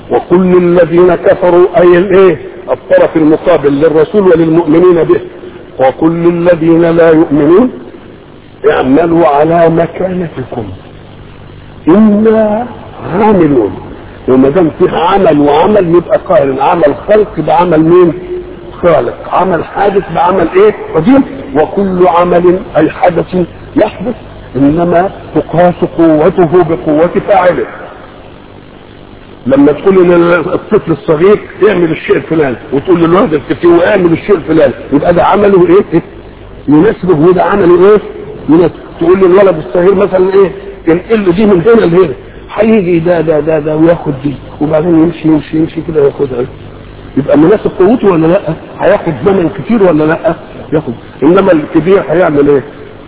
وكل الذين كفروا اي الايه الطرف المقابل للرسول وللمؤمنين به وكل الذين لا يؤمنون اعملوا على مكانتكم انا عاملون وما دام فيه عمل وعمل يبقى قائل عمل خلق بعمل مين؟ خالق عمل حادث بعمل ايه؟ قديم وكل عمل اي حدث يحدث انما تقاس قوته بقوة فاعله لما تقول للطفل الصغير اعمل الشيء الفلاني وتقول للولد الكتير اعمل الشيء الفلاني يبقى ده عمله ايه؟ إيه؟ يناسبه وده عمله ايه؟ يناسبه تقول للولد الصغير مثلا ايه؟ انقل دي من هنا لهنا هيجي ده ده ده ده وياخد دي وبعدين يمشي يمشي يمشي كده ياخدها يبقى مناسب قوته ولا لا؟ هياخد زمن كتير ولا لا؟ ياخد انما الكبير هيعمل ايه؟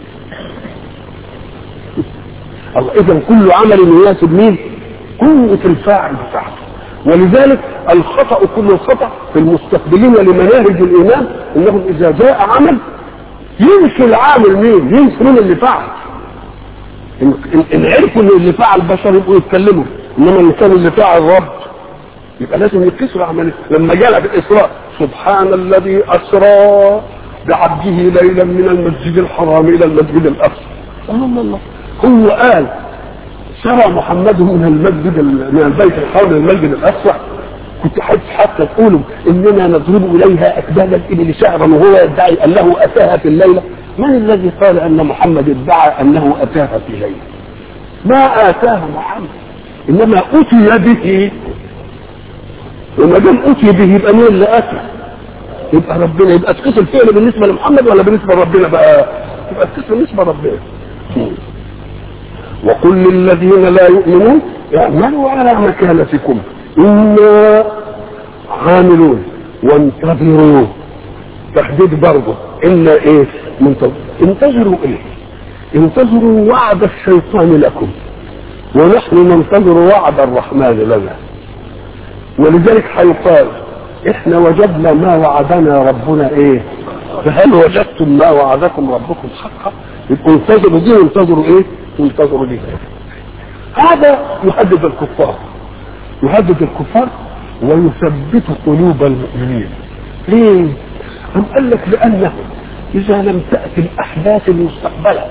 الله اذا كل عمل يناسب مين؟ قوة الفاعل بتاعته ولذلك الخطأ كل الخطأ في المستقبلين لمناهج الإيمان إنهم إذا جاء عمل ينسوا العامل مين؟ ينسوا مين اللي فعل إن, إن, إن عرفوا إن اللي فعل بشر يبقوا يتكلموا إنما إن كان اللي فعل رب يبقى لازم يكسروا عمليه لما جاء في الإسراء سبحان الذي أسرى بعبده ليلا من المسجد الحرام إلى المسجد الأقصى الله الله هو قال سرى محمد من المسجد من البيت الحرام للمسجد الاقصى كنت حاسس حتى تقولوا اننا نضرب اليها اكباد الابل شعرا وهو يدعي انه اتاها في الليله من الذي قال ان محمد ادعى انه اتاها في ليله ما اتاها محمد انما اتي به وما دام اتي به يبقى مين اللي اتى يبقى ربنا يبقى تقيس الفعل بالنسبه لمحمد ولا بالنسبه لربنا بقى يبقى تقيس بالنسبه لربنا وكل الذين لا يؤمنون اعملوا على مكانتكم انا عاملون وانتظروا تحديد برضه ان ايه منتظر انتظروا ايه انتظروا وعد الشيطان لكم ونحن ننتظر وعد الرحمن لنا ولذلك هيقال احنا وجدنا ما وعدنا ربنا ايه فهل وجدتم ما وعدكم ربكم حقا يبقوا انتظروا دي وانتظروا ايه وانتظروا دي هذا يهدد الكفار يهدد الكفار ويثبت قلوب المؤمنين ليه أم قال لك لأنه إذا لم تأتي الأحداث المستقبلة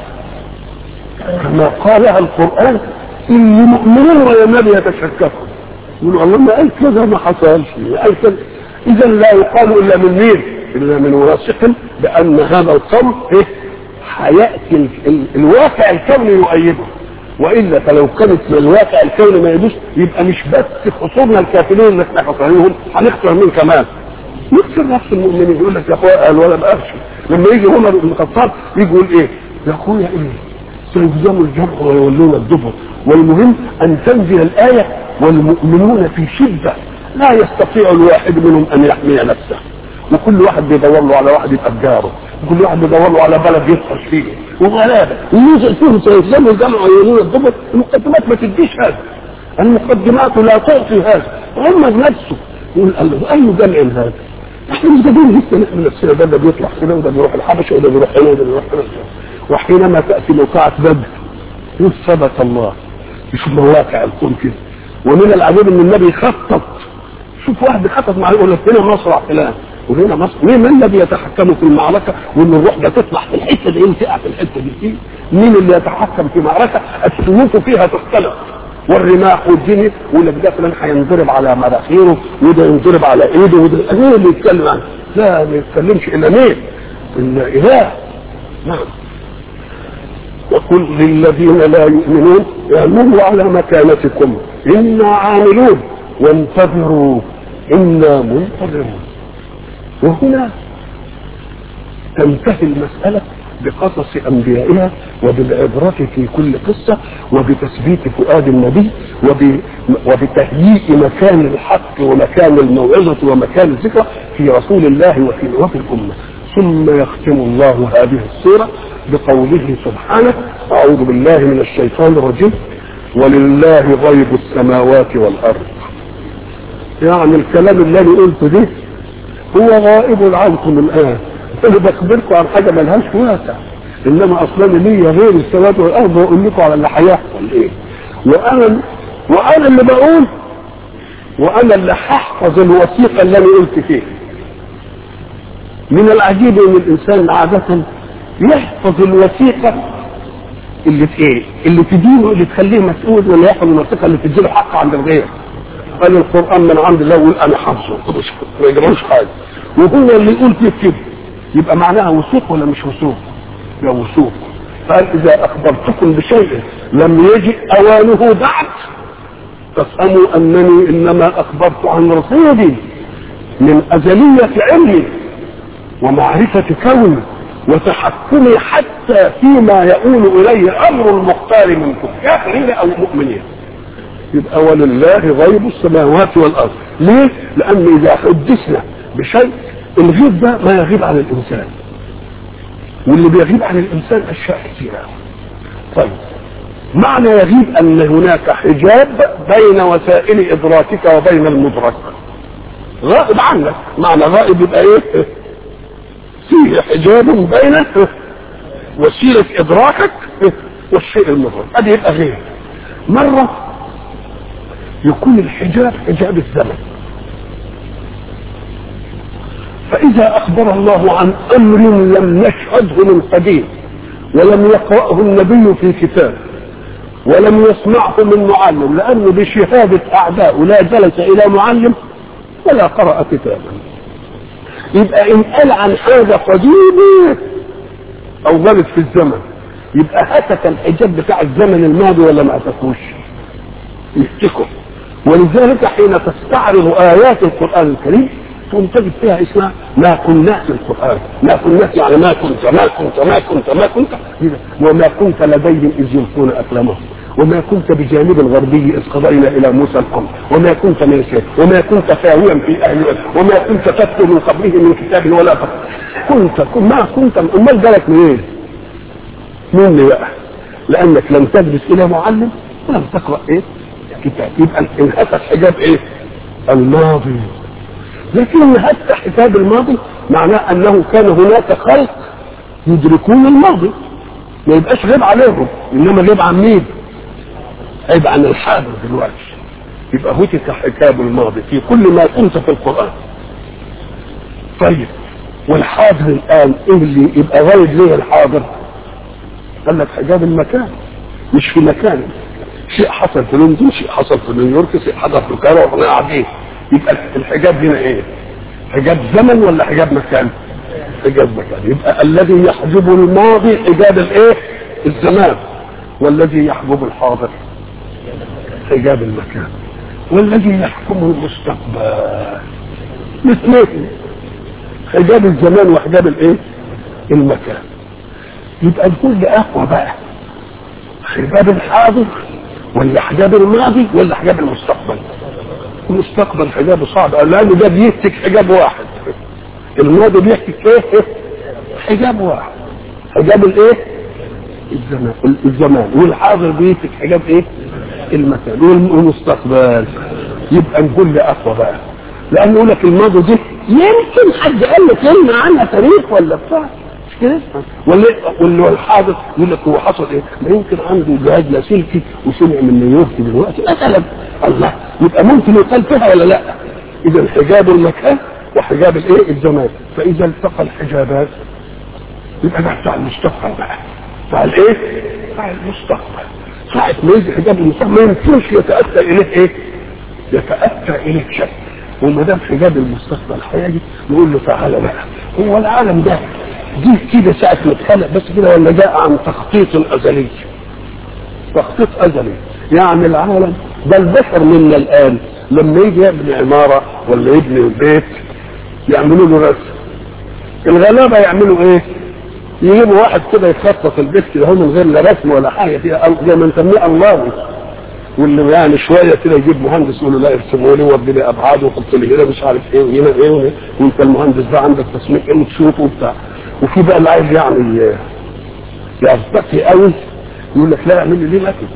كما قالها القرآن إن مؤمنون وينام يتشككون يقولوا الله ما قال كذا ما حصلش قال كذا إذا لا يقال إلا من مين؟ إلا من واثق بأن هذا القول إيه؟ هياتي ال ال الواقع الكوني يؤيده والا فلو كانت من الواقع الكوني ما يدوش يبقى مش بس خسرنا الكافرين اللي احنا خسرانهم هنخسر مين كمان؟ نخسر نفس المؤمنين يقول لك يا اخويا قال ولا بقاش لما يجي عمر بن الخطاب يجي يقول ايه؟ يا اخويا ايه؟ سيهزموا الجمع ويولون الدبر والمهم ان تنزل الايه والمؤمنون في شده لا يستطيع الواحد منهم ان يحمي نفسه وكل واحد بيدور له على واحد يبقى بجاره وكل واحد بيدور له على بلد يفحص فيه وغلابه ويوجد فيه سيسلموا الجمع ويقولون الضبط المقدمات ما تديش هذا المقدمات لا تعطي هذا هم بنفسه يقول الله اي جمع هذا احنا مش قادرين لسه نعمل نفسنا ده بيطلع كده وده بيروح الحبشه وده بيروح هنا وده بيروح هنا وحينما تاتي موقعه بدر ثبت الله يشوف مواقع الكون كده ومن العجيب ان النبي خطط شوف واحد بيخطط معاه يقول لك هنا مصرع فلان وهنا مصر مين من الذي يتحكم في المعركة وان الروح ده تطلع في الحتة دي وتقع في الحتة دي مين اللي يتحكم في معركة السيوف فيها تختلف والرماح والجني ويقول لك ده فلان هينضرب على مناخيره وده ينضرب على ايده وده مين اللي يتكلم عنه؟ لا ما يتكلمش الا مين؟ الا اله نعم وقل للذين لا يؤمنون اعملوا على مكانتكم انا عاملون وانتظروا انا منتظرون وهنا تنتهي المسألة بقصص أنبيائها وبالعبرة في كل قصة وبتثبيت فؤاد النبي وب... وبتهيئ مكان الحق ومكان الموعظة ومكان الذكرى في رسول الله وفي وفي الأمة ثم يختم الله هذه السورة بقوله سبحانه أعوذ بالله من الشيطان الرجيم ولله غيب السماوات والأرض يعني الكلام اللي أنا قلته ده هو غائب عنكم الآن انا بخبركم عن حاجه ملهاش واسع انما اصلا ليا غير السماوات والارض واقول لكم على اللي هيحصل ايه وانا وانا اللي بقول وانا اللي هحفظ الوثيقه اللي انا قلت فيها من العجيب ان الانسان عاده يحفظ الوثيقه اللي في ايه؟ اللي تدينه اللي تخليه مسؤول ولا يحفظ الوثيقه اللي تديله حق عند الغير. قال القران من عند الله يقول انا حافظه ما يجرمش حاجه. وهو اللي يقول فيه كده يبقى معناها وثوق ولا مش وثوق؟ يا وثوق. قال اذا اخبرتكم بشيء لم يجئ اوانه بعد فافهموا انني انما اخبرت عن رصيدي من ازليه علمي ومعرفه كوني وتحكمي حتى فيما يؤول اليه امر المختار منكم كافرين او مؤمنين يبقى ولله غيب السماوات والارض ليه لان اذا حدثنا بشيء الغيب ده ما يغيب عن الانسان واللي بيغيب عن الانسان اشياء كثيره طيب معنى يغيب ان هناك حجاب بين وسائل ادراكك وبين المدرك غائب عنك معنى غائب يبقى ايه فيه حجاب بين وسيلة إدراكك والشيء المدرك هذه يبقى غير مرة يكون الحجاب حجاب الزمن فإذا أخبر الله عن أمر لم نشهده من قديم ولم يقرأه النبي في كتاب ولم يسمعه من معلم لأنه بشهادة أعداء لا جلس إلى معلم ولا قرأ كتابا يبقى ان قال عن حاجه قديمه او غلط في الزمن يبقى هتك الحجاب بتاع الزمن الماضي ولا ما هتكوش يفتكر ولذلك حين تستعرض ايات القران الكريم تقوم تجد فيها اسمها ما كنا في القران ما كنا يعني ما كنت ما كنت ما كنت ما كنت وما كنت لديهم اذ يلقون اقلامهم وما كنت بجانب الغربي اذ قضينا الى موسى الامر وما كنت من شيء وما كنت ساويا في اهل وما كنت تتلو من قبله من كتاب ولا فقر. كنت ما كنت امال جالك منين؟ مني بقى لانك لم تجلس الى معلم ولم تقرا ايه؟ كتاب يبقى انهتك حجاب ايه؟ الماضي لكن انهتك حساب الماضي معناه انه كان هناك خلق يدركون الماضي ما يبقاش غيب عليهم انما غيب عن مين؟ عيب عن الحاضر دلوقتي يبقى هتك حجاب الماضي في كل ما كنت في القرآن طيب والحاضر الآن إيه اللي يبقى غايب ليه الحاضر قال لك حجاب المكان مش في مكان شيء حصل في لندن شيء حصل في نيويورك شيء حصل في القاهرة واحنا قاعدين يبقى الحجاب هنا ايه حجاب زمن ولا حجاب مكان حجاب مكان يبقى الذي يحجب الماضي حجاب الايه الزمان والذي يحجب الحاضر حجاب المكان والذي يحكم المستقبل الاثنين حجاب الزمان وحجاب الايه المكان يبقى الكل اقوى بقى حجاب الحاضر ولا حجاب الماضي ولا حجاب المستقبل المستقبل حجابه صعب لانه ده بيهتك حجاب واحد الماضي بيهتك ايه حجاب واحد حجاب الايه الزمان الزمان والحاضر بيهتك حجاب ايه المكان والمستقبل يبقى نقول اقوى بقى لان يقول لك الماضي دي يمكن حد قال لك كلمه عنها تاريخ ولا بتاع مش كده ولا واللي هو الحاضر يقول لك هو حصل ايه ما يمكن عنده جهاز لاسلكي وسمع من نيويورك دلوقتي مثلا الله يبقى ممكن يقال فيها ولا لا اذا حجاب المكان وحجاب الايه الزمان فاذا التقى الحجابات يبقى ده بتاع المستقبل بقى بتاع الايه بتاع المستقبل ساعة ما يجي حجاب المستقبل ما يمكنش يتأتى إليه إيه؟ يتأتى إليه شيء وما دام حجاب المستقبل هيجي نقول له تعالى بقى هو العالم ده جه كده ساعة ما اتخلق بس كده ولا جاء عن تخطيط أزلي تخطيط أزلي يعني العالم ده البشر منا الآن لما يجي يبني عمارة ولا يبني بيت يعملوا له رسم الغلابة يعملوا ايه؟ يجيبوا واحد كده يخطط البيت كده هو من غير لا رسم ولا حاجه فيها زي ما نسميه الله واللي يعني شويه كده يجيب مهندس يقول له لا ارسموا لي ودي لي ابعاد وحط لي هنا مش عارف ايه وهنا ايه وهنا وانت المهندس ده عندك تصميم ايه وتشوفه وبتاع وفي بقى اللي عايز يعني يرتقي قوي يقول لك لا اعمل لي ليه ماكت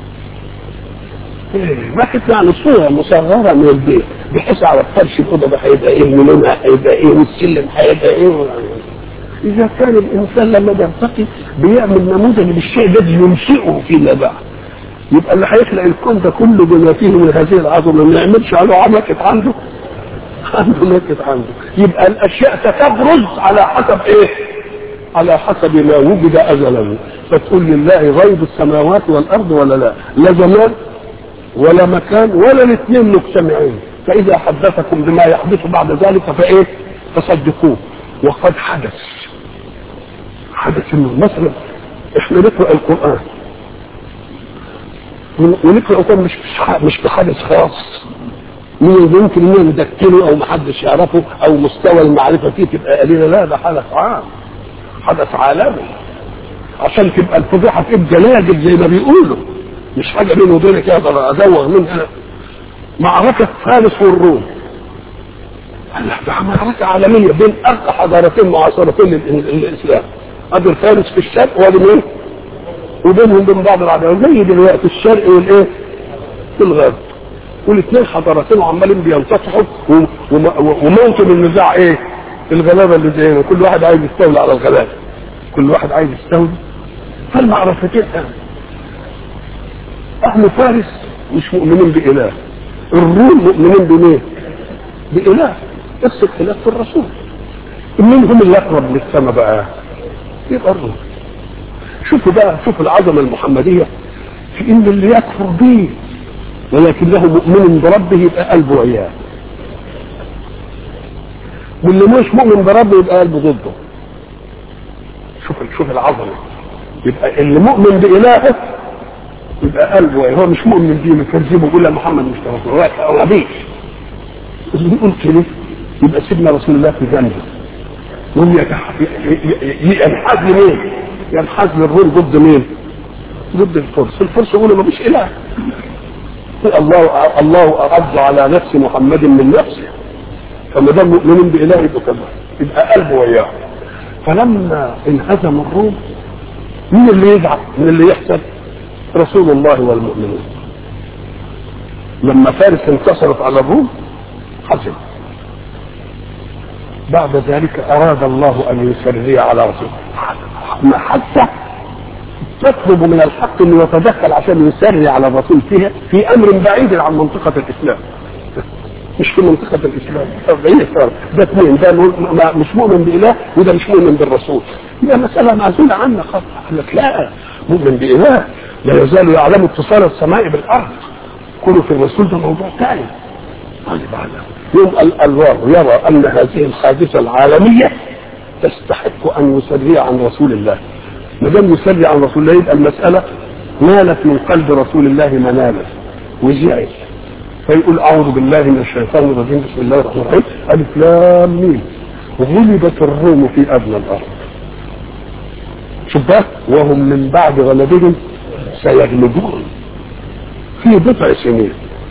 ماكت يعني صوره مصغره من البيت بحيث على فرش الاوضه ده هيبقى ايه ولونها هيبقى ايه والسلم هيبقى ايه إذا كان الإنسان لما يرتقي بيعمل نموذج للشيء الذي ينشئه فيما بعد يبقى اللي هيخلق الكون ده كله بما فيه من هذه العظمه ما يعملش على عملكة عنده عنده نكت عنده يبقى الاشياء ستبرز على حسب ايه على حسب ما وجد ازلا فتقول لله غيب السماوات والارض ولا لا لا زمان ولا مكان ولا الاثنين مجتمعين فاذا حدثكم بما يحدث بعد ذلك فايه فصدقوه وقد حدث حدث انه مثلا احنا نقرا القران ونقرا القران مش مش بحدث خاص مين يمكن انه ندكنه او محدش يعرفه او مستوى المعرفه فيه تبقى قليله لا ده حدث عام حدث عالمي عشان تبقى الفضيحه في جلاجل زي ما بيقولوا مش حاجه بيني وبينك اقدر ازوغ منها معركه فارس والروم ده معركه عالميه بين ارقى حضارتين معاصرتين للاسلام ادي فارس في الشرق وادي مين؟ وبينهم بين بعض العداوات زي دلوقتي الشرق والايه؟ والغرب والاثنين حضارتين وعمالين بينتصحوا وموطن النزاع ايه؟ الغلابه اللي زينا كل واحد عايز يستولي على الغلابه كل واحد عايز يستولي فالمعرفتين اهل فارس مش مؤمنين باله الروم مؤمنين بمين؟ باله بس الخلاف في الرسول مين هم اللي اقرب للسماء بقى؟ يبقى الروم شوفوا بقى شوفوا العظمه المحمديه في ان اللي يكفر به ولكنه مؤمن بربه يبقى قلبه عياه واللي مش مؤمن بربه يبقى قلبه ضده شوف شوف العظمه يبقى اللي مؤمن بإلهه يبقى قلبه عياه هو مش مؤمن بيه مكذبه يقول لا محمد مش رسول او نبي اللي يقول كده يبقى سيدنا رسول الله في جنبه يقوم ينحاز لمين؟ ينحاز للروم ضد مين؟ ضد الفرس، الفرس يقولوا ما فيش اله الله الله اعز على نفس محمد من نفسه فما دام مؤمنين باله يبقوا كذا يبقى قلبه وياه فلما انهزم الروم مين اللي يزعل من اللي يحصل رسول الله والمؤمنون لما فارس انتصرت على الروم حزن بعد ذلك اراد الله ان يسري على رسوله حتى تطلب من الحق انه يتدخل عشان يسري على الرسول فيها في امر بعيد عن منطقه الاسلام مش في منطقة الإسلام بعيد ده اثنين ده مش مؤمن بإله وده مش مؤمن بالرسول هي مسألة معزولة عنا خالص قال لك لا مؤمن بإله لا يزال يعلم اتصال السماء بالأرض كله في الرسول ده موضوع ثاني طيب يوم الله يرى أن هذه الحادثة العالمية تستحق أن يسري عن رسول الله ما دام يسري عن رسول الله يبقى المسألة نالت من قلب رسول الله منالا وزعل فيقول أعوذ بالله من الشيطان الرجيم بسم الله الرحمن الرحيم ألف لام ميم غلبت الروم في أدنى الأرض شوف بقى وهم من بعد غلبهم سيغلبون في بضع سنين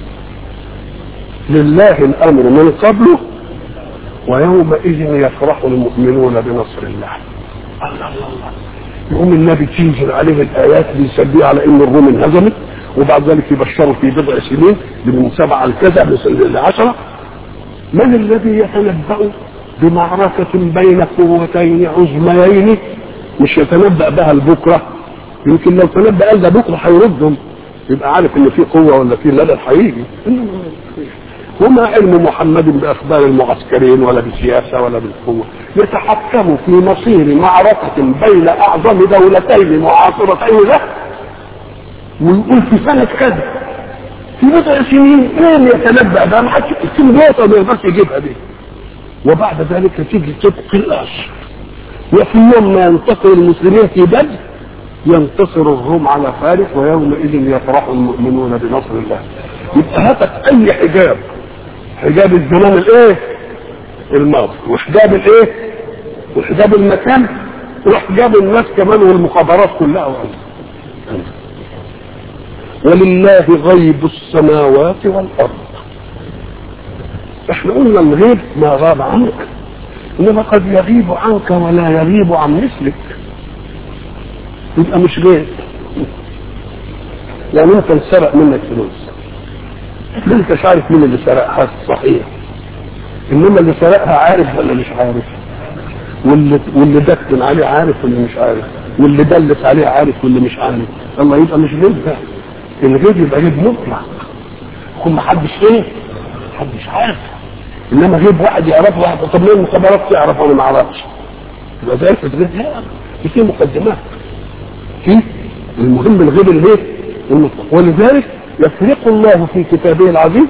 لله الأمر من قبله ويومئذ يفرح المؤمنون بنصر الله الله الله الله يقوم النبي تنزل عليه الآيات بيسليه على إن الروم انهزمت وبعد ذلك يبشروا في بضع سنين من سبعة لكذا لعشرة من الذي يتنبأ بمعركة بين قوتين عظميين مش يتنبأ بها لبكرة يمكن لو تنبأ قال ده بكرة هيردهم يبقى عارف ان في قوة ولا في مدد هيجي وما علم محمد بأخبار المعسكرين ولا بالسياسة ولا بالقوة يتحكم في مصير معركة بين أعظم دولتين معاصرتين له ويقول في سنة كذا في بضع سنين فين يتنبأ ده ما حدش السنبوطة ما يقدرش يجيبها دي وبعد ذلك تيجي تبقي الأشر وفي يوم ما ينتصر المسلمين في بدر ينتصر الروم على فارس ويومئذ يفرح المؤمنون بنصر الله يبقى هاتك اي حجاب حجاب الزمان الايه الماضي وحجاب الايه وحجاب المكان وحجاب الناس كمان والمخابرات كلها وعلا. ولله غيب السماوات والارض احنا قلنا الغيب ما غاب عنك انما قد يغيب عنك ولا يغيب عن مثلك يبقى مش غيب يعني انت انسرق منك فلوس ما انتش عارف مين اللي سرقها صحيح انما اللي سرقها عارف ولا مش عارف واللي واللي دكن عليه عارف ولا مش عارف واللي دلس عليه عارف ولا مش عارف الله يبقى مش غيب ده الغيب يبقى غيب مطلق يكون محدش ايه محدش عارف انما غيب واحد يعرفه واحد طب ليه المخابرات تعرف وانا ما اعرفش يبقى ده يفرض غيب لا دي في مقدمات في المهم الغيب الايه المطلق ولذلك يفرق الله في كتابه العزيز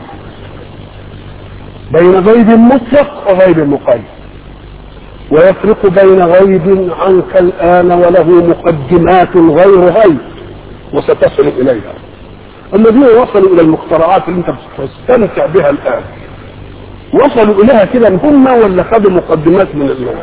بين غيب مطلق وغيب مقيد ويفرق بين غيب عنك الآن وله مقدمات غير غيب وستصل إليها الذين وصلوا إلى المخترعات اللي أنت بتستمتع بها الآن وصلوا إليها كده هم ولا خدوا مقدمات من الله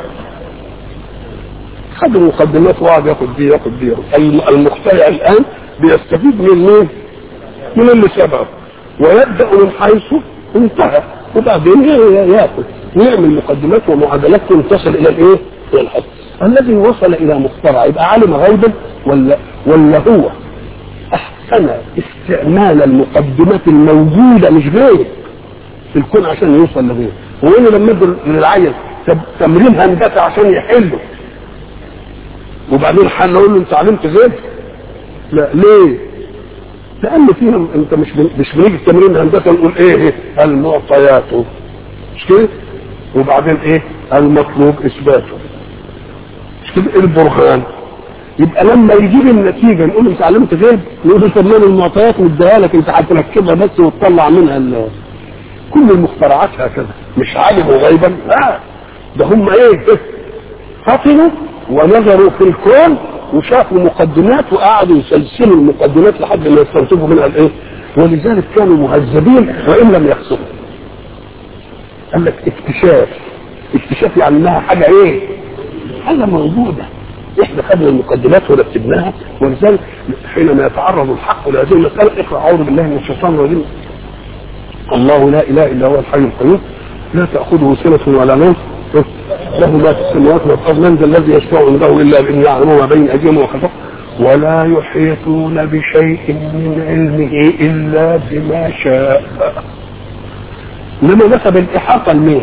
خدوا مقدمات وقعد ياخد دي ياخد دي المخترع الآن بيستفيد من مين؟ من اللي سبقه ويبدأ من حيث انتهى وبعدين ياخذ ويعمل مقدمات ومعادلات تصل الى الايه؟ الى الحد. الذي وصل الى مخترع يبقى عالم غيبا ولا ولا هو احسن استعمال المقدمات الموجوده مش غير في الكون عشان يوصل لغيره. هو انا لما ادي للعيل تمرين هندسه عشان يحله وبعدين حل اقول له انت علمت غير؟ لا ليه؟ لان فيهم انت مش مش بنيجي التمرين الهندسه نقول ايه المعطيات مش كده وبعدين ايه المطلوب اثباته مش كده البرهان يبقى لما يجيب النتيجه نقول انت علمت غيب نقول له طب المعطيات مديها لك انت هتركبها بس وتطلع منها ال... كل المخترعات هكذا مش علموا غيبا لا ده هم ايه فطنوا ونظروا في الكون وشافوا مقدمات وقعدوا يسلسلوا المقدمات لحد ما يستنتجوا منها الايه ولذلك كانوا مهذبين وان لم يحصلوا قال لك اكتشاف اكتشاف يعني انها حاجه ايه حاجه موجوده احنا خدنا المقدمات ورتبناها ولذلك حينما يتعرض الحق لهذه المساله اقرا اعوذ بالله من الشيطان الرجيم الله لا اله الا هو الحي القيوم لا تاخذه سنه ولا نوم له ما في السماوات والارض من ذا الذي يشفع عنده الا بان يعلم ما بين ايديهم وخلفهم ولا يحيطون بشيء من علمه الا بما شاء انما نسب الاحاطه لمين؟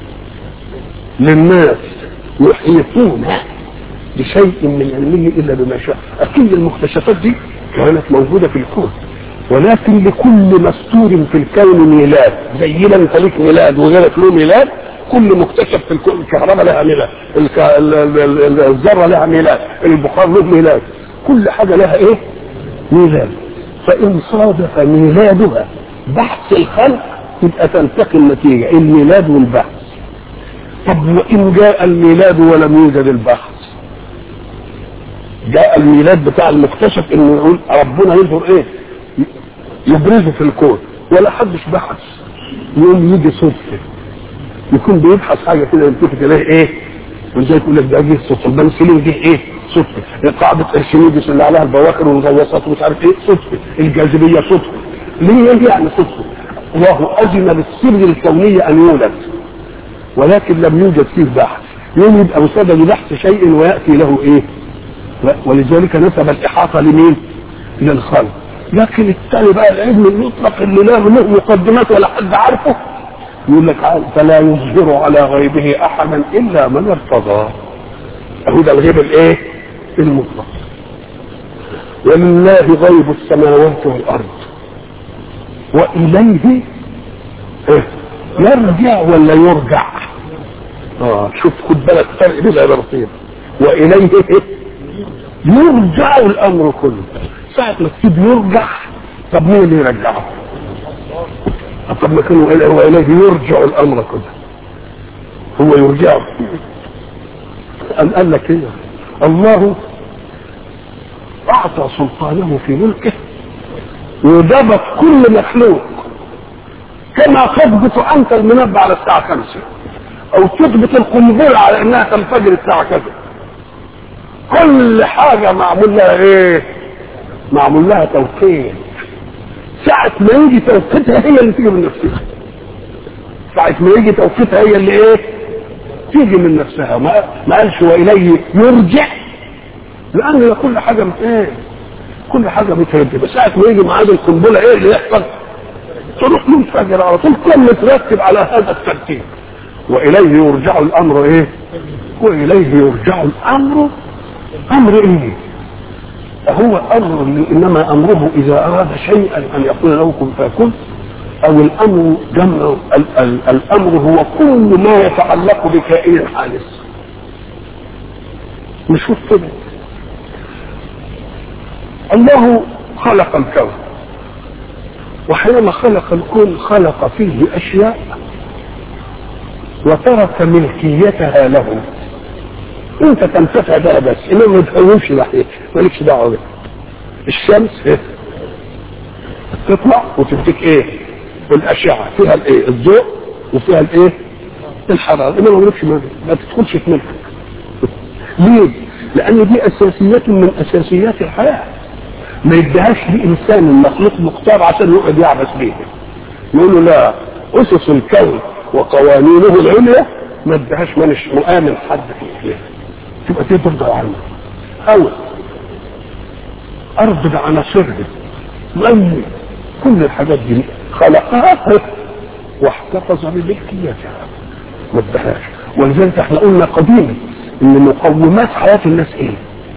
للناس يحيطون بشيء من علمه الا بما شاء اكيد المكتشفات دي كانت موجوده في الكون ولكن لكل مستور في الكون ميلاد زينا انت ليك ميلاد وغيرك له ميلاد كل مكتشف في الكون الكهرباء لها ميلاد الك... الذره لها ميلاد البخار له ميلاد كل حاجه لها ايه ميلاد فان صادف ميلادها بحث الخلق يبقى تلتقي النتيجه الميلاد والبحث طب وان جاء الميلاد ولم يوجد البحث جاء الميلاد بتاع المكتشف انه يقول ربنا يظهر ايه يبرزه في الكون ولا حدش بحث يقوم يجي صدفه يكون بيبحث حاجه كده يلتفت اليه ايه وزي يقول لك ده جه صدفه البنسلين جه ايه صدفه قاعده ارشميدس اللي عليها البواخر والغواصات ومش عارف ايه صدفه الجاذبيه صدفه ليه ايه يعني صدفه الله اذن للسر الكونيه ان يولد ولكن لم يوجد فيه بحث يوم يبقى بسبب لبحث شيء وياتي له ايه ولذلك نسب الاحاطه لمين للخلق لكن الثاني بقى العلم المطلق اللي لا له مقدمات ولا حد عارفه يقول لك فلا يظهر على غيبه احدا الا من ارتضى اهو ده الغيب الايه المطلق ولله غيب السماوات والارض واليه إيه؟ يرجع ولا يرجع اه شوف خد بالك فرق بين العبارتين واليه إيه؟ يرجع الامر كله ساعة ما تسيب يرجع طب مين اللي يرجعه؟ طب ما كانوا واليه يرجع الامر كله هو يرجعه أم قال لك ايه الله اعطى سلطانه في ملكه وضبط كل مخلوق كما تضبط انت المنبه على الساعه 5 او تضبط القنبله على انها تنفجر الساعه كذا كل حاجه معمول لها ايه معمول لها توقيت ساعة ما يجي توقيتها هي اللي تيجي من نفسها ساعة ما يجي توقيتها هي اللي ايه تيجي من نفسها ما, ما قالش واليه يرجع لان كل حاجة مت ايه كل حاجة مترتبة ساعة ما يجي ميعاد القنبلة ايه اللي يحصل تروح منفجر على طول كل مترتب على هذا الترتيب واليه يرجع الامر ايه واليه يرجع الامر امر ايه هو امر انما امره اذا اراد شيئا ان يقول له كن فيكون او الامر جمع ال- ال- الامر هو كل ما يتعلق بكائن حادث نشوف كده الله خلق الكون وحينما خلق الكون خلق فيه اشياء وترك ملكيتها له انت تنتفع بها بس انما ما تقومش ناحيتها مالكش دعوه بها الشمس إيه؟ تطلع وتديك ايه الاشعه فيها الايه الضوء وفيها الايه الحراره انما مالكش ما ما تدخلش في ملكك ليه لان دي اساسيات من اساسيات الحياه ما يديهاش لانسان المخلوق مختار عشان يقعد يعبث بيها يقول له لا اسس الكون وقوانينه العليا ما ادهاش مانش مؤمن حد فيه تبقى دي ترضى عنه او ارض بعناصرها مؤمن كل الحاجات دي خلقها واحتفظ بملكيتها ما ادهاش ولذلك احنا قلنا قديما ان مقومات حياه الناس ايه؟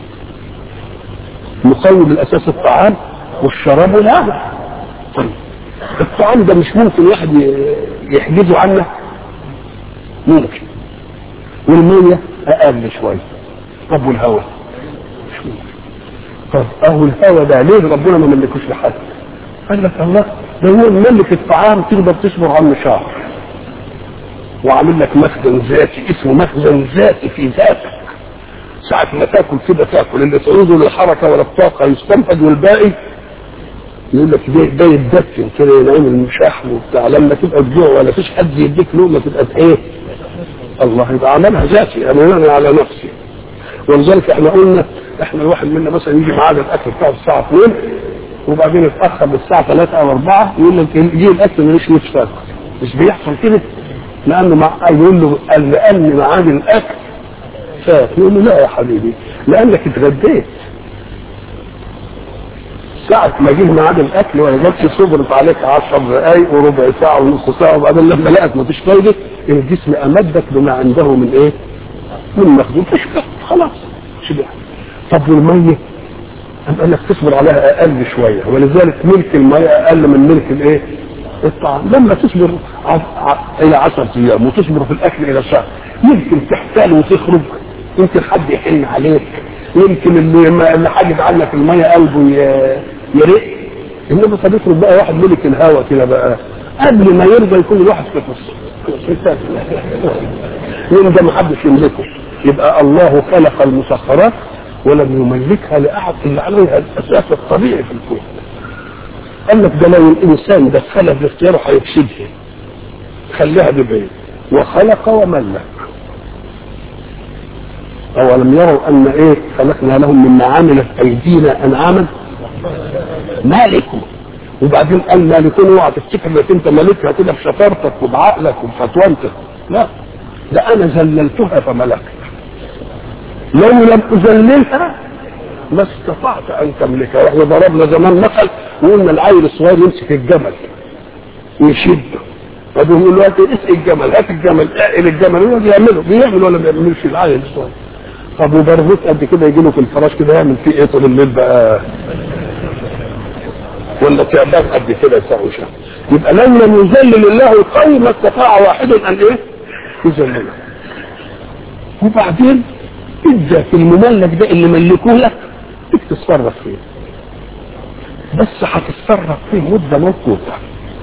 مقوم الاساس الطعام والشراب والهواء طيب الطعام ده مش ممكن واحد ي- يحجزه عنا ممكن والمية اقل شوية طب والهواء مش ممكن طب اهو الهواء ده ليه ربنا ما ملكوش لحد قال لك الله ده هو ملك الطعام تقدر تصبر عنه شهر وعامل لك مخزن ذاتي اسمه مخزن ذاتي في ذاتك ساعة ما تاكل كده تاكل اللي تعوزه للحركة ولا الطاقة يستنفذ والباقي يقول لك ده ده يتدفن كده ينعمل شحم وبتاع لما تبقى تجوع ولا فيش حد يديك لقمة تبقى ايه؟ الله يبقى عملها ذاتي انا على نفسي ولذلك احنا قلنا احنا الواحد منا مثلا يجي ميعاد الاكل بتاعه الساعة 2 وبعدين يتأخر للساعة 3 أو 4 يقول لك يجي الأكل ماليش نفس أكل مش بيحصل كده لأنه مع يقول له قال لأن ميعاد الأكل فات يقول له لا يا حبيبي لأنك اتغديت ساعة ما جه ميعاد الأكل ولا جاتش صبرت عليك 10 دقايق وربع ساعة ونص ساعة وبعدين لما لقت مفيش فايدة الجسم أمدك بما عنده من إيه؟ من مخزون فشبع خلاص شبع طب والمية أم قال لك تصبر عليها أقل شوية ولذلك ملك المية أقل من ملك الإيه؟ الطعام لما تصبر ع... ع... إلى 10 أيام وتصبر في الأكل إلى شهر يمكن تحتال وتخرج يمكن حد يحن عليك يمكن اللي ما- اللي حاجز عنك المية قلبه ي- يرق انما فبيخرج بقى واحد ملك الهوى كده بقى قبل ما يرضى يكون الواحد في النص يوم ده محدش يملكه يبقى الله خلق المسخرات ولم يملكها لاحد الا عليها الاساس الطبيعي في الكون قال لك ده لو الانسان دخلها باختياره هيفسدها خليها ببعيد وخلق وملك أولم يروا أن إيه خلقنا لهم مما عملت أيدينا أنعاما مالكوا وبعدين قال مالكون اوعى تفتكر انك انت مالكها كده بشطارتك وبعقلك وبفتوانتك لا ده انا ذللتها فملكت لو لم اذللها ما استطعت ان تملكها واحنا ضربنا زمان مثل وقلنا العيل الصغير يمسك الجمل ويشده فبيقول له دلوقتي اسقي الجمل هات الجمل اعقل الجمل هو بيعمله بيعمل ولا ما بيعملش العيل الصغير طب وبرغوث قد كده يجي له في الفراش كده يعمل فيه ايه طول الليل بقى ولا تعبان قد كده يساوي شهر يبقى لو لم يذلل الله القوي ما استطاع واحد ان ايه يذلله وبعدين ادى في المملك ده اللي ملكوه لك انك تتصرف فيه بس هتتصرف فيه مده موقوته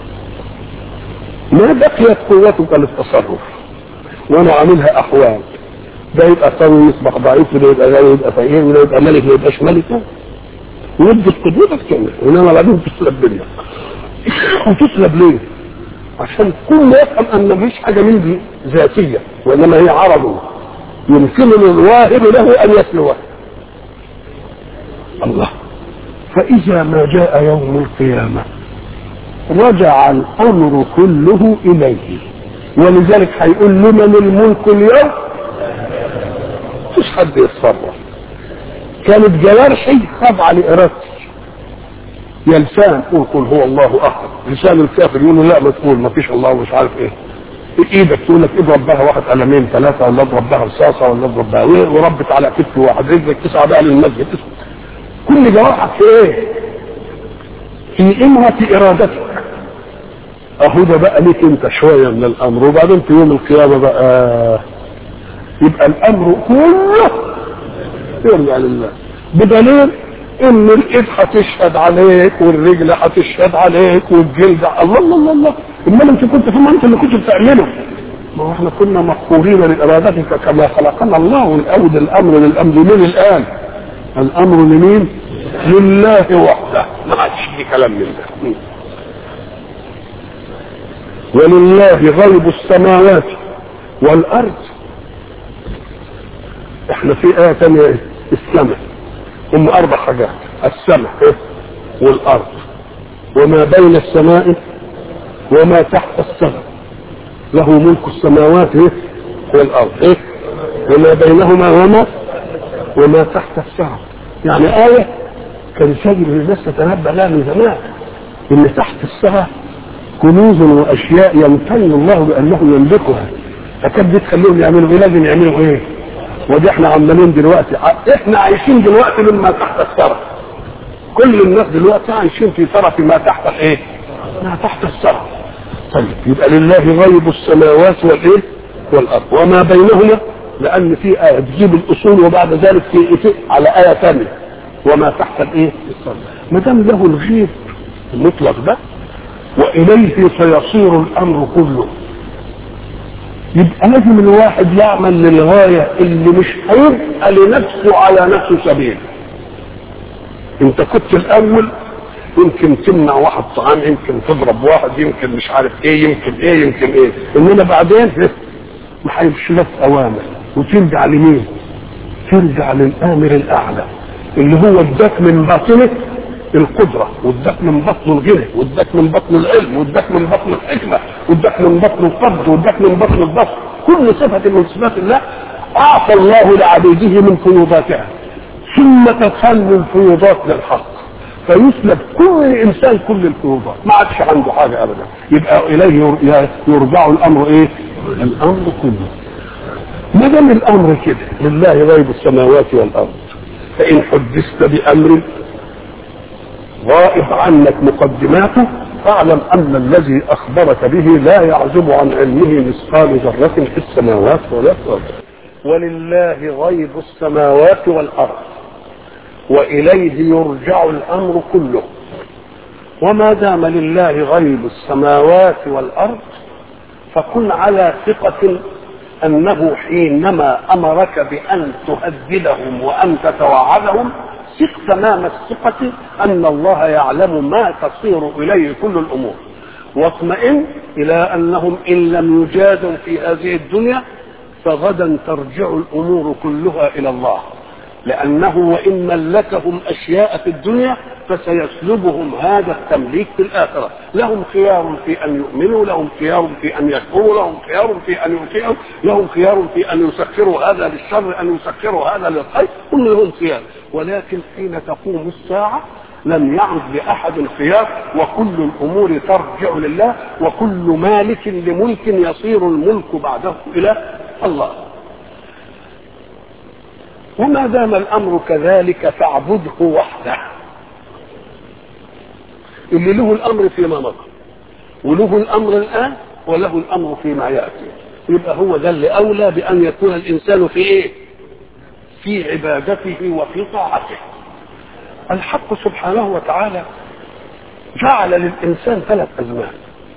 ما بقيت قوتك للتصرف وانا عاملها احوال ده يبقى قوي يصبح ضعيف وده يبقى غني يبقى فقير وده يبقى ملك ما يبقاش ملك ويدي قدرتك كامله انما بعدين تسلب منك وتسلب ليه؟ عشان كل يفهم ان مفيش حاجه من دي ذاتيه وانما هي عرض يمكن للواهب له ان يسلوه الله فاذا ما جاء يوم القيامه رجع الامر كله اليه ولذلك هيقول لمن الملك اليوم مفيش حد يتصرف كانت جوارحي خاضعه لارادتي يا لسان قول قل هو الله احد لسان الكافر يقول له لا ما تقول ما فيش الله مش عارف ايه ايدك تقول لك اضرب بها واحد قلمين ثلاثه ولا اضرب بها رصاصه ولا اضرب بها وربت على كتف واحد رجلك تسعى بقى للمسجد كل جوارحك في ايه في امرة ارادتك اهو ده بقى ليك انت شوية من الامر وبعدين في يوم القيامة بقى يبقى الامر كله يرجع لله بدليل ان الايد هتشهد عليك والرجل هتشهد عليك والجلد الله الله الله الله امال انت كنت فين انت اللي كنت بتعمله ما هو احنا كنا مقهورين لارادتك كما خلقنا الله والاول الامر للامر من الان الامر لمين لله وحده ما عادش في كلام من ده ولله غيب السماوات والارض احنا في ايه ثانيه السماء هم اربع حاجات السماء إيه؟ والارض وما بين السماء وما تحت السماء له ملك السماوات إيه؟ والارض إيه؟ وما بينهما وما وما تحت السماء يعني آية كان يجب الناس تتنبأ لها من زمان إن تحت السماء كنوز وأشياء يمتن الله بأنه يملكها فكان دي تخليهم يعملوا إيه لازم يعملوا إيه ودي احنا عمالين دلوقتي احنا عايشين دلوقتي مما تحت الثرى كل الناس دلوقتي عايشين في ثرى ما تحت الايه ما تحت الثرى طيب يبقى لله غيب السماوات والايه والارض وما بينهما لان في ايه تجيب الاصول وبعد ذلك في, في على ايه ثانيه وما تحت الايه الثرى ما دام له الغيب المطلق ده واليه سيصير الامر كله يبقى لازم الواحد يعمل للغاية اللي مش هيبقى لنفسه على نفسه سبيل انت كنت الاول يمكن تمنع واحد طعام يمكن تضرب واحد يمكن مش عارف ايه يمكن ايه يمكن ايه انما بعدين ما هيمشي لك اوامر وترجع لمين ترجع للامر الاعلى اللي هو اداك من باطنه القدرة واداك من بطن الغنى واداك من بطن العلم واداك من بطن الحكمة واداك من بطن القبض واداك من بطن البصر كل صفة من صفات الله أعطى الله لعبيده من فيوضاتها ثم تخلي الفيوضات للحق فيسلب كل انسان كل الفيوضات ما عادش عنده حاجه ابدا يبقى اليه يرجع الامر ايه الامر كله ما دام الامر كده لله غيب السماوات والارض فان حدثت بامر غائب عنك مقدماته فاعلم ان الذي اخبرك به لا يعزب عن علمه مثقال ذره في السماوات ولا في الارض ولله غيب السماوات والارض واليه يرجع الامر كله وما دام لله غيب السماوات والارض فكن على ثقه انه حينما امرك بان تهددهم وان تتوعدهم ثق تمام الثقة أن الله يعلم ما تصير إليه كل الأمور واطمئن إلى أنهم إن لم يجادوا في هذه الدنيا فغدا ترجع الأمور كلها إلى الله لأنه وإن ملكهم أشياء في الدنيا فسيسلبهم هذا التمليك في الآخرة لهم خيار في أن يؤمنوا لهم خيار في أن يكفروا لهم خيار في أن يطيعوا لهم خيار في أن يسخروا هذا للشر أن يسخروا هذا للخير كل لهم خيار ولكن حين تقوم الساعة لم يعد لأحد خيار وكل الأمور ترجع لله وكل مالك لملك يصير الملك بعده إلى الله وما دام الامر كذلك فاعبده وحده اللي له الامر فيما مضى وله الامر الان وله الامر فيما ياتي يبقى هو ده اللي اولى بان يكون الانسان في ايه في عبادته وفي طاعته الحق سبحانه وتعالى جعل للانسان ثلاث ازمان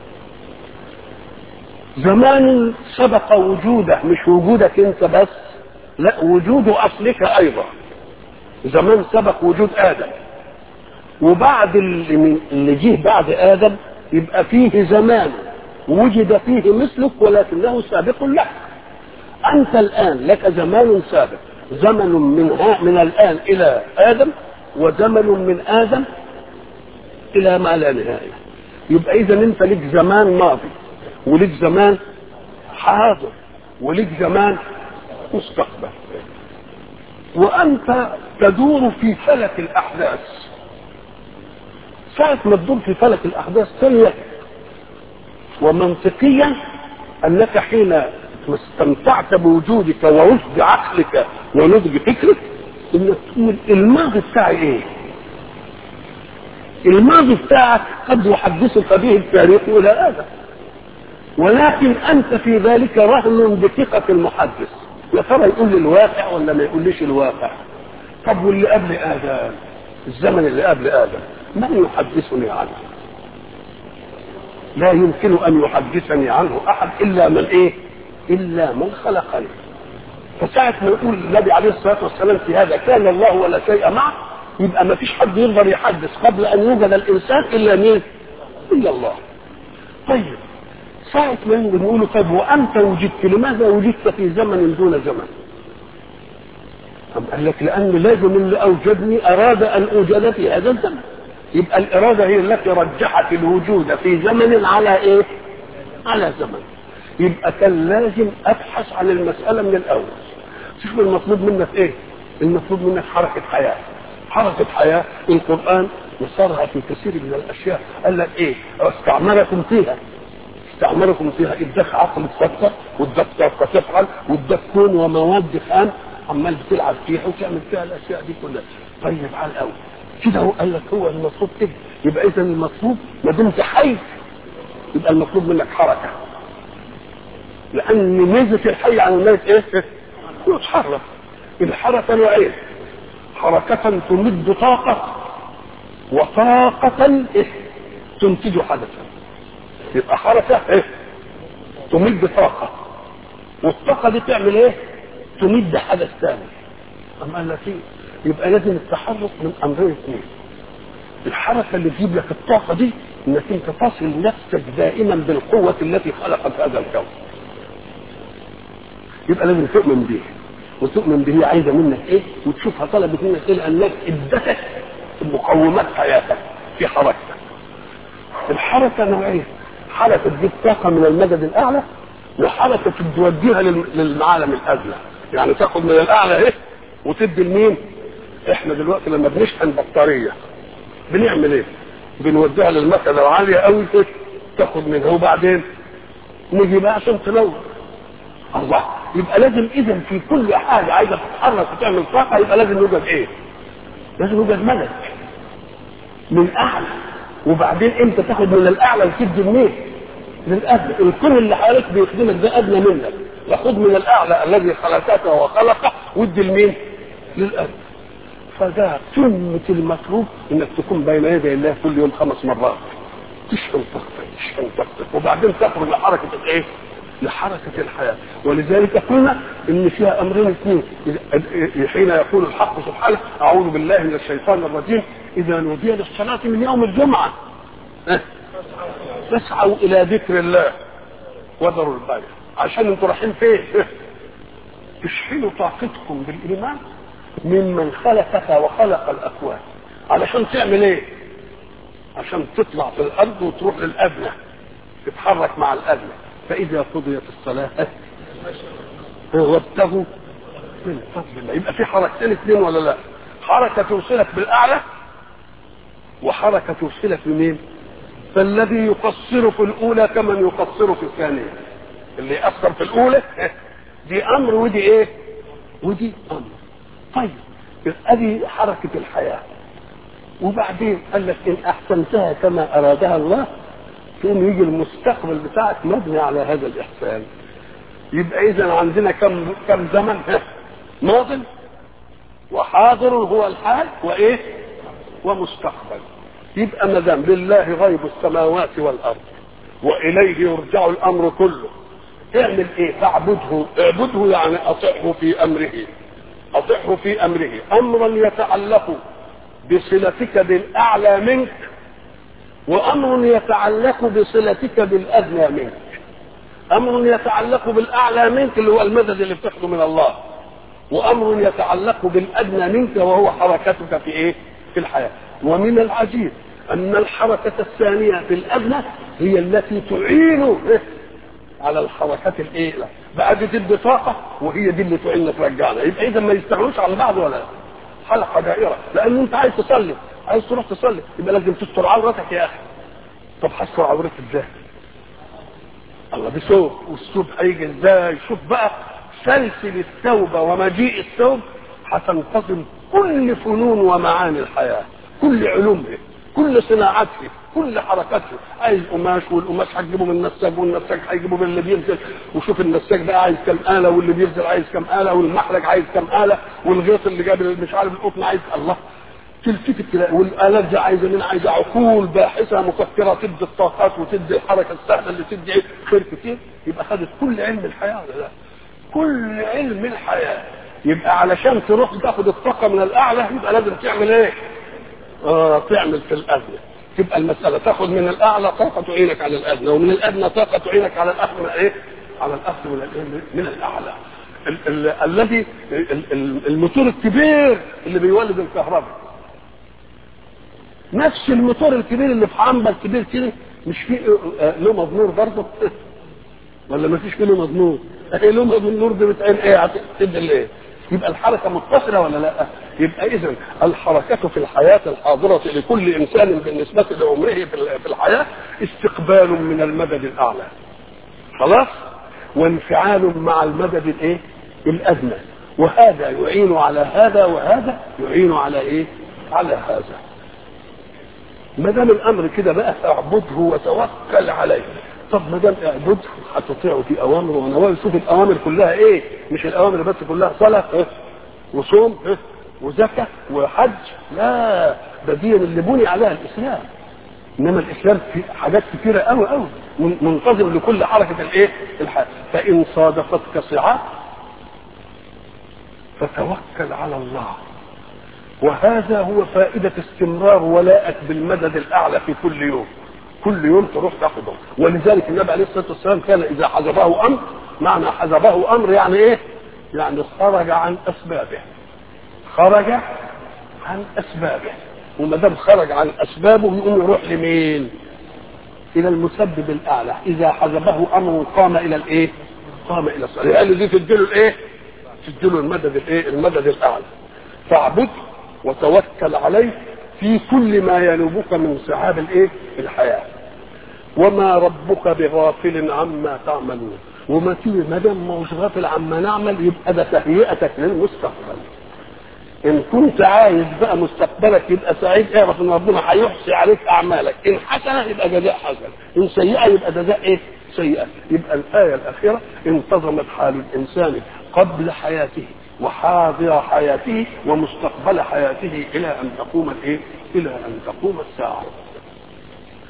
زمان سبق وجوده مش وجودك انت بس لا وجود اصلك ايضا زمان سبق وجود ادم وبعد اللي, من اللي جه بعد ادم يبقى فيه زمان وجد فيه مثلك ولكنه سابق لك انت الان لك زمان سابق زمن من من الان الى ادم وزمن من ادم الى ما لا نهايه يبقى اذا انت لك زمان ماضي ولك زمان حاضر ولك زمان مستقبل وانت تدور في فلك الاحداث ساعة ما تدور في فلك الاحداث تلك ومنطقيا انك حين استمتعت بوجودك ونضج عقلك ونضج فكرك انك تقول الماضي بتاعي ايه الماضي بتاعك قد يحدثك به التاريخ الى هذا ولكن انت في ذلك رهن بثقه المحدث يا ترى يقول لي الواقع ولا ما يقوليش الواقع طب واللي قبل ادم الزمن اللي قبل ادم من يحدثني عنه لا يمكن ان يحدثني عنه احد الا من ايه الا من خلقني فساعة ما يقول النبي عليه الصلاة والسلام في هذا كان الله ولا شيء معه يبقى ما فيش حد يقدر يحدث قبل أن يوجد الإنسان إلا مين؟ إلا الله. طيب ساعة ما نقول طيب وأنت وجدت لماذا وجدت في زمن دون زمن؟ أم قال لك لأن لازم اللي أوجدني أراد أن أوجد في هذا الزمن. يبقى الإرادة هي التي رجحت الوجود في زمن على إيه؟ على زمن. يبقى كان لازم ابحث عن المساله من الاول شوف المطلوب منك ايه المطلوب منك حركه حياه حركه حياه القران يصرها في كثير من الاشياء قال لك ايه استعمركم فيها استعمركم فيها اداك عقل تفكر واداك طاقه تفعل واداك كون ومواد خام عمال بتلعب فيها وتعمل فيها الاشياء دي كلها طيب على الاول كده هو قال لك هو المطلوب كده يبقى اذا المطلوب ما دمت حي يبقى المطلوب منك حركه لان ميزه الحي عن الميت ايه؟ يتحرك الحركه نوعين حركه تمد طاقه وطاقه إيه؟ تنتج حدثا يبقى حركه ايه؟ تمد طاقه والطاقه دي تعمل ايه؟ تمد حدث ثاني اما قال لك ايه؟ يبقى لازم التحرك من امرين اثنين الحركه اللي تجيب لك الطاقه دي انك انت تصل نفسك دائما بالقوه التي خلقت هذا الكون يبقى لازم تؤمن بيه وتؤمن به عايزه منك ايه وتشوفها طلبت منك ايه لانك ادتك مقومات حياتك في حركتك الحركه نوعين حركه تجيب طاقه من المدد الاعلى وحركه توديها للعالم الادنى يعني تاخد من الاعلى ايه وتدي لمين احنا دلوقتي لما بنشحن بطاريه بنعمل ايه بنوديها للمكنه العاليه قوي تاخد منها وبعدين نيجي بقى عشان تنور الله يبقى لازم اذا في كل حاجه عايزه تتحرك وتعمل طاقه يبقى لازم يوجد ايه؟ لازم يوجد مدد من اعلى وبعدين انت تاخد من الاعلى وتدي منين؟ للادنى الكل اللي حواليك بيخدمك ده ادنى منك وخذ من الاعلى الذي خلقك وخلقه وادي لمين؟ للادنى فده قمه المطلوب انك تكون بين يدي الله كل يوم خمس مرات تشحن طاقتك تشحن طاقتك وبعدين تخرج لحركه الايه؟ لحركة الحياة ولذلك قلنا ان فيها امرين اثنين حين يقول الحق سبحانه اعوذ بالله من الشيطان الرجيم اذا نودي للصلاة من يوم الجمعة فاسعوا الى ذكر الله وذروا البيع عشان انتوا رايحين فين تشحنوا طاقتكم بالايمان ممن خلقك وخلق الاكوان علشان تعمل ايه عشان تطلع في الارض وتروح للادنى تتحرك مع الادنى فإذا قضيت الصلاة وابتغوا من فضل الله يبقى في حركتين اثنين ولا لا؟ حركة توصلك بالأعلى وحركة توصلك بمين؟ فالذي يقصر في الأولى كمن يقصر في الثانية اللي يأثر في الأولى دي أمر ودي إيه؟ ودي أمر طيب ادي حركة الحياة وبعدين قال لك إن أحسنتها كما أرادها الله تقوم يجي المستقبل بتاعك مبني على هذا الاحسان يبقى اذا عندنا كم كم زمن ماض وحاضر هو الحال وايه ومستقبل يبقى ما دام لله غيب السماوات والارض واليه يرجع الامر كله اعمل ايه فاعبده اعبده يعني اطعه في امره اطعه في امره امرا يتعلق بصلتك بالاعلى منك وامر يتعلق بصلتك بالادنى منك امر يتعلق بالاعلى منك اللي هو المدد اللي بتاخده من الله وامر يتعلق بالادنى منك وهو حركتك في ايه في الحياه ومن العجيب ان الحركه الثانيه في الادنى هي التي تعين على الحركات الايه بقى دي تدي طاقه وهي دي اللي تعين ترجعنا يبقى اذا ما يستغنوش عن بعض ولا حلقه دائره لان انت عايز تصلي عايز تروح تصلي يبقى لازم تستر عورتك يا اخي طب هستر عورتي ازاي؟ الله بثوب والثوب هيجي ازاي؟ شوف بقى سلسل التوبه ومجيء الثوب هتنتظم كل فنون ومعاني الحياه كل علومها كل صناعته كل حركاته عايز قماش والقماش هتجيبه من النساج والنساج هيجيبه من اللي بينزل وشوف النساج ده عايز كام آلة واللي بينزل عايز كام آلة والمحرج عايز كام آلة والغيط اللي جاب مش عارف القطن عايز الله تلتفت تلاقي والآلات دي عايزة مين عايزة عقول باحثة مفكرة تدي الطاقات وتدي الحركة السهلة اللي تدي خير كتير يبقى خدت كل علم الحياة ولا لا؟ كل علم الحياة يبقى علشان تروح تاخد الطاقة من الأعلى يبقى لازم تعمل إيه؟ آه تعمل في الأدنى تبقى المسألة تاخد من الأعلى طاقة تعينك على الأدنى ومن الأدنى طاقة تعينك على الأخذ من إيه؟ على الأخذ من الإيه؟ من الأعلى ال- ال- الذي ال- ال- الموتور الكبير اللي بيولد الكهرباء نفس الموتور الكبير اللي في عنبر كبير كده مش فيه آه، له مضمور برضه ولا ما فيش فيه له مضمور ايه له مضمور دي بتعمل ايه هتدي الايه يبقى الحركه متصله ولا لا يبقى اذا الحركه في الحياه الحاضره لكل انسان بالنسبه لعمره في ال- في الحياه استقبال من المدد الاعلى خلاص وانفعال مع المدد الايه الادنى وهذا يعين على هذا وهذا يعين على ايه على هذا ما دام الامر كده بقى اعبده وتوكل عليه طب ما دام اعبده هتطيعه في اوامره ونواهيه شوف الاوامر كلها ايه مش الاوامر بس كلها صلاه إيه؟ وصوم إيه؟ وزكاه وحج لا ده دي اللي بني عليها الاسلام انما الاسلام في حاجات كثيره قوي قوي من- منتظم لكل حركه الايه الحياه فان صادفتك صعاب فتوكل على الله وهذا هو فائدة استمرار ولائك بالمدد الأعلى في كل يوم كل يوم تروح تاخده ولذلك النبي عليه الصلاة والسلام كان إذا حزبه أمر معنى حزبه أمر يعني إيه؟ يعني خرج عن أسبابه خرج عن أسبابه وما دام خرج عن أسبابه يقوم يروح لمين؟ إلى المسبب الأعلى إذا حزبه أمر قام إلى الإيه؟ قام إلى الصلاة قال دي تديله الإيه؟ تديله المدد الإيه؟ المدد الأعلى فاعبده وتوكل عليه في كل ما ينوبك من سحاب الايه الحياه وما ربك بغافل عما تعملون وما تيجي ما دام ما هوش غافل عما نعمل يبقى ده تهيئتك للمستقبل ان كنت عايز بقى مستقبلك يبقى سعيد اعرف ان ربنا هيحصي عليك اعمالك ان حسنه يبقى جزاء حسن ان سيئه يبقى جزاء ايه سيئه يبقى الايه الاخيره انتظمت حال الانسان قبل حياته وحاضر حياته ومستقبل حياته الى ان تقوم الايه الى ان تقوم الساعه